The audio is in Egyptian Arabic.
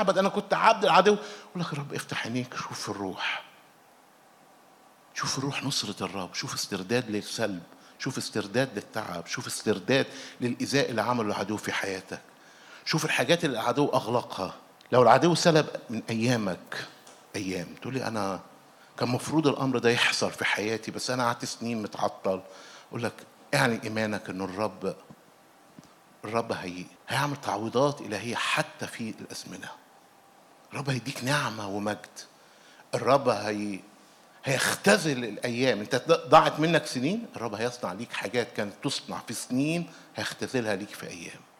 مستعبد انا كنت عبد العدو يقول لك يا رب افتح عينيك شوف الروح شوف الروح نصرة الرب شوف استرداد للسلب شوف استرداد للتعب شوف استرداد للإيذاء اللي عمله العدو في حياتك شوف الحاجات اللي العدو أغلقها لو العدو سلب من أيامك أيام تقول لي أنا كان مفروض الأمر ده يحصل في حياتي بس أنا قعدت سنين متعطل أقول لك اعلن إيمانك إنه الرب الرب هي هيعمل تعويضات إلهية حتى في الأزمنة الرب هيديك نعمة ومجد الرب هي هيختزل الايام انت ضاعت منك سنين الرب هيصنع ليك حاجات كانت تصنع في سنين هيختزلها ليك في ايام